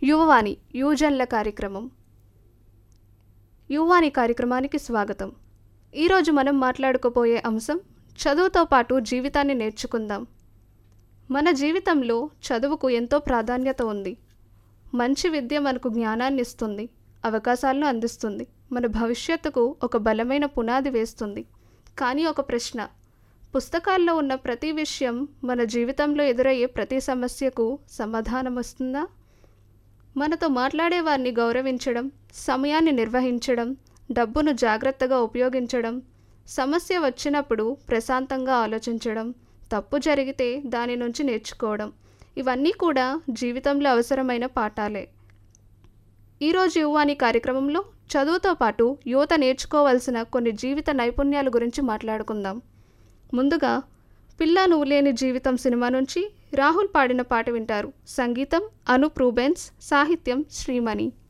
యువవాణి యువజనుల కార్యక్రమం యువవాణి కార్యక్రమానికి స్వాగతం ఈరోజు మనం మాట్లాడుకోబోయే అంశం చదువుతో పాటు జీవితాన్ని నేర్చుకుందాం మన జీవితంలో చదువుకు ఎంతో ప్రాధాన్యత ఉంది మంచి విద్య మనకు జ్ఞానాన్ని ఇస్తుంది అవకాశాలను అందిస్తుంది మన భవిష్యత్తుకు ఒక బలమైన పునాది వేస్తుంది కానీ ఒక ప్రశ్న పుస్తకాల్లో ఉన్న ప్రతి విషయం మన జీవితంలో ఎదురయ్యే ప్రతి సమస్యకు సమాధానం వస్తుందా మనతో మాట్లాడే వారిని గౌరవించడం సమయాన్ని నిర్వహించడం డబ్బును జాగ్రత్తగా ఉపయోగించడం సమస్య వచ్చినప్పుడు ప్రశాంతంగా ఆలోచించడం తప్పు జరిగితే దాని నుంచి నేర్చుకోవడం ఇవన్నీ కూడా జీవితంలో అవసరమైన పాఠాలే ఈరోజు యువాని కార్యక్రమంలో చదువుతో పాటు యువత నేర్చుకోవాల్సిన కొన్ని జీవిత నైపుణ్యాల గురించి మాట్లాడుకుందాం ముందుగా పిల్ల నువ్వు లేని జీవితం సినిమా నుంచి రాహుల్ పాడిన పాట వింటారు సంగీతం అనూప్ రూబెన్స్ సాహిత్యం శ్రీమణి